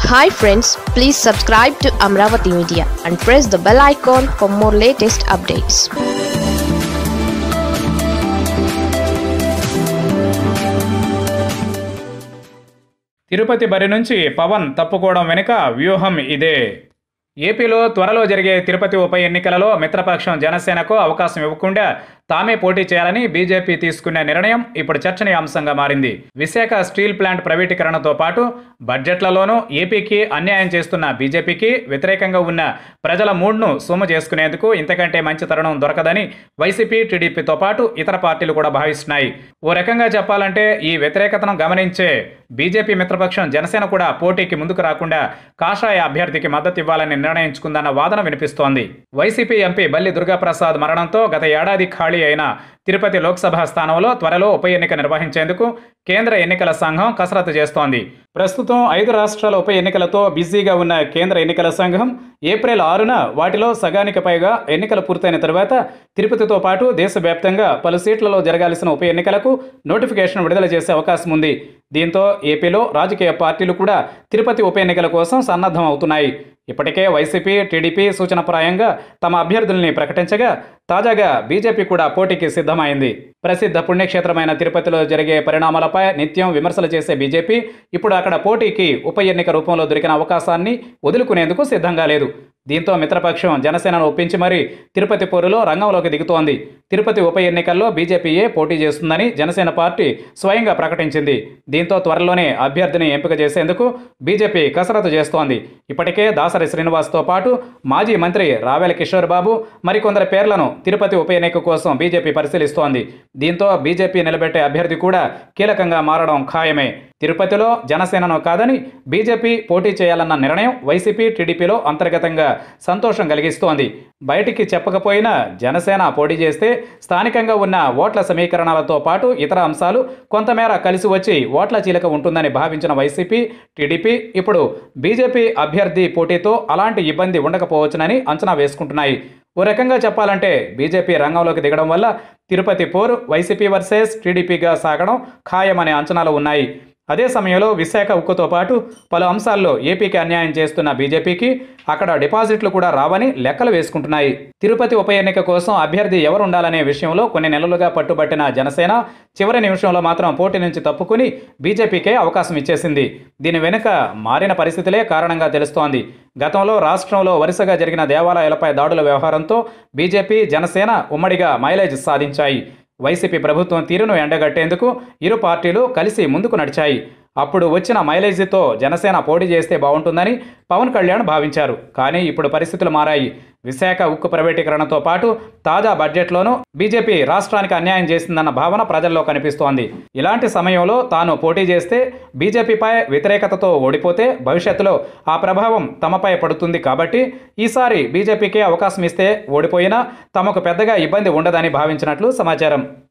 hi friends please subscribe to Amaravati media and press the bell icon for more latest updates Tirupati బరి నుంచి పవన్ తప్పుకోవడం వెనుక వ్యూహం ఇదే ఏపీలో త్వరలో జరిగే తిరుపతి ఉప ఎన్నికలలో మిత్రపక్షం జనసేనకు అవకాశం ఇవ్వకుండా తామే పోటీ చేయాలని బీజేపీ తీసుకున్న నిర్ణయం ఇప్పుడు చర్చనీయాంశంగా మారింది విశాఖ స్టీల్ ప్లాంట్ ప్రైవేటీకరణతో పాటు బడ్జెట్లలోనూ ఏపీకి అన్యాయం చేస్తున్న బీజేపీకి వ్యతిరేకంగా ఉన్న ప్రజల మూడ్ను సొమ్ము చేసుకునేందుకు ఇంతకంటే మంచి తరుణం దొరకదని వైసీపీ టీడీపీతో పాటు ఇతర పార్టీలు కూడా భావిస్తున్నాయి ఓ రకంగా చెప్పాలంటే ఈ వ్యతిరేకతను గమనించే బీజేపీ మిత్రపక్షం జనసేన కూడా పోటీకి ముందుకు రాకుండా కాషాయ అభ్యర్థికి మద్దతు ఇవ్వాలని నిర్ణయించుకుందన్న వాదన వినిపిస్తోంది వైసీపీ ఎంపీ బల్లి దుర్గాప్రసాద్ మరణంతో గత ఏడాది ఖాళీ అయిన తిరుపతి లోక్సభ స్థానంలో త్వరలో ఉప ఎన్నిక నిర్వహించేందుకు కేంద్ర ఎన్నికల సంఘం కసరత్తు చేస్తోంది ప్రస్తుతం ఐదు రాష్ట్రాల ఉప ఎన్నికలతో బిజీగా ఉన్న కేంద్ర ఎన్నికల సంఘం ఏప్రిల్ ఆరున వాటిలో సగానికి పైగా ఎన్నికలు పూర్తయిన తర్వాత తిరుపతితో పాటు దేశవ్యాప్తంగా పలు సీట్లలో జరగాల్సిన ఉప ఎన్నికలకు నోటిఫికేషన్ విడుదల చేసే అవకాశం ఉంది దీంతో ఏపీలో రాజకీయ పార్టీలు కూడా తిరుపతి ఉప ఎన్నికల కోసం సన్నద్ధం అవుతున్నాయి ఇప్పటికే వైసీపీ టీడీపీ సూచనప్రాయంగా తమ అభ్యర్థుల్ని ప్రకటించగా తాజాగా బీజేపీ కూడా పోటీకి సిద్ధమైంది ప్రసిద్ధ పుణ్యక్షేత్రమైన తిరుపతిలో జరిగే పరిణామాలపై నిత్యం విమర్శలు చేసే బీజేపీ ఇప్పుడు అక్కడ పోటీకి ఉప ఎన్నిక రూపంలో దొరికిన అవకాశాన్ని వదులుకునేందుకు సిద్ధంగా లేదు దీంతో మిత్రపక్షం జనసేనను ఒప్పించి మరీ తిరుపతి పోరులో రంగంలోకి దిగుతోంది తిరుపతి ఉప ఎన్నికల్లో బీజేపీయే పోటీ చేస్తుందని జనసేన పార్టీ స్వయంగా ప్రకటించింది దీంతో త్వరలోనే అభ్యర్థిని ఎంపిక చేసేందుకు బీజేపీ కసరత్తు చేస్తోంది ఇప్పటికే దాసరి శ్రీనివాస్తో పాటు మాజీ మంత్రి రావెల కిషోర్ బాబు మరికొందరి పేర్లను తిరుపతి ఉప ఎన్నిక కోసం బీజేపీ పరిశీలిస్తోంది దీంతో బీజేపీ నిలబెట్టే అభ్యర్థి కూడా కీలకంగా మారడం ఖాయమే తిరుపతిలో జనసేనను కాదని బీజేపీ పోటీ చేయాలన్న నిర్ణయం వైసీపీ టీడీపీలో అంతర్గతంగా సంతోషం కలిగిస్తోంది బయటికి చెప్పకపోయినా జనసేన పోటీ చేస్తే స్థానికంగా ఉన్న ఓట్ల సమీకరణలతో పాటు ఇతర అంశాలు కొంతమేర కలిసి వచ్చి ఓట్ల చీలక ఉంటుందని భావించిన వైసీపీ టీడీపీ ఇప్పుడు బీజేపీ అభ్యర్థి పోటీతో అలాంటి ఇబ్బంది ఉండకపోవచ్చునని అంచనా వేసుకుంటున్నాయి ఓ రకంగా చెప్పాలంటే బీజేపీ రంగంలోకి దిగడం వల్ల తిరుపతి పోరు వైసీపీ వర్సెస్ టీడీపీగా సాగడం ఖాయమనే అంచనాలు ఉన్నాయి అదే సమయంలో విశాఖ ఉక్కుతో పాటు పలు అంశాల్లో ఏపీకి అన్యాయం చేస్తున్న బీజేపీకి అక్కడ డిపాజిట్లు కూడా రావని లెక్కలు వేసుకుంటున్నాయి తిరుపతి ఉప ఎన్నిక కోసం అభ్యర్థి ఎవరు ఉండాలనే విషయంలో కొన్ని నెలలుగా పట్టుబట్టిన జనసేన చివరి నిమిషంలో మాత్రం పోటీ నుంచి తప్పుకుని బీజేపీకే అవకాశం ఇచ్చేసింది దీని వెనుక మారిన పరిస్థితులే కారణంగా తెలుస్తోంది గతంలో రాష్ట్రంలో వరుసగా జరిగిన దేవాలయాలపై దాడుల వ్యవహారంతో బీజేపీ జనసేన ఉమ్మడిగా మైలేజ్ సాధించాయి వైసీపీ ప్రభుత్వం తీరును ఎండగట్టేందుకు ఇరు పార్టీలు కలిసి ముందుకు నడిచాయి అప్పుడు వచ్చిన మైలేజీతో జనసేన పోటీ చేస్తే బాగుంటుందని పవన్ కళ్యాణ్ భావించారు కానీ ఇప్పుడు పరిస్థితులు మారాయి విశాఖ ఉక్కు ప్రైవేటీకరణతో పాటు తాజా బడ్జెట్లోనూ బీజేపీ రాష్ట్రానికి అన్యాయం చేసిందన్న భావన ప్రజల్లో కనిపిస్తోంది ఇలాంటి సమయంలో తాను పోటీ చేస్తే బీజేపీపై వ్యతిరేకతతో ఓడిపోతే భవిష్యత్తులో ఆ ప్రభావం తమపై పడుతుంది కాబట్టి ఈసారి బీజేపీకే అవకాశం ఇస్తే ఓడిపోయినా తమకు పెద్దగా ఇబ్బంది ఉండదని భావించినట్లు సమాచారం